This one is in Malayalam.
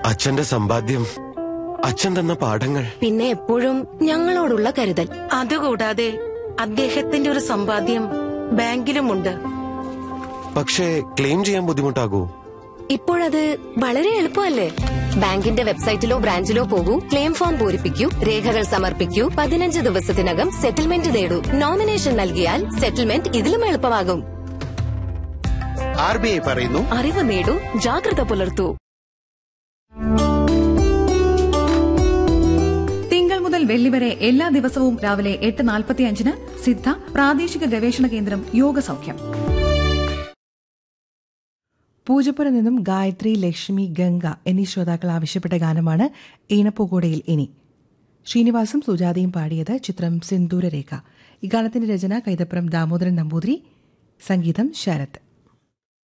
അച്ഛന്റെ സമ്പാദ്യം അച്ഛൻ തന്ന പാഠങ്ങൾ പിന്നെ എപ്പോഴും ഞങ്ങളോടുള്ള കരുതൽ അതുകൂടാതെ അദ്ദേഹത്തിന്റെ ഒരു സമ്പാദ്യം ബാങ്കിലുമുണ്ട് പക്ഷേ ക്ലെയിം ചെയ്യാൻ ബുദ്ധിമുട്ടാകൂ ഇപ്പോഴത് വളരെ എളുപ്പമല്ലേ ബാങ്കിന്റെ വെബ്സൈറ്റിലോ ബ്രാഞ്ചിലോ പോകൂ ക്ലെയിം ഫോം പൂരിപ്പിക്കൂ രേഖകൾ സമർപ്പിക്കൂ പതിനഞ്ച് ദിവസത്തിനകം സെറ്റിൽമെന്റ് നേടൂ നോമിനേഷൻ നൽകിയാൽ സെറ്റിൽമെന്റ് ഇതിലും എളുപ്പമാകും ആർ ബി ഐ പറയുന്നു അറിവ് നേടൂ ജാഗ്രത പുലർത്തൂ തിങ്കൾ മുതൽ വെള്ളി വരെ എല്ലാ ദിവസവും രാവിലെ എട്ട് നാൽപ്പത്തി അഞ്ചിന് സിദ്ധ പ്രാദേശിക ഗവേഷണ കേന്ദ്രം യോഗ സൗഖ്യം പൂജപ്പുര നിന്നും ഗായത്രി ലക്ഷ്മി ഗംഗ എന്നീ ശ്രോതാക്കൾ ആവശ്യപ്പെട്ട ഗാനമാണ് ഈണപ്പൂകോടയിൽ ഇനി ശ്രീനിവാസും സുജാതയും പാടിയത് ചിത്രം സിന്ദൂരരേഖ ഈ ഗാനത്തിന്റെ രചന കൈതപ്പുറം ദാമോദരൻ നമ്പൂതിരി സംഗീതം ശരത്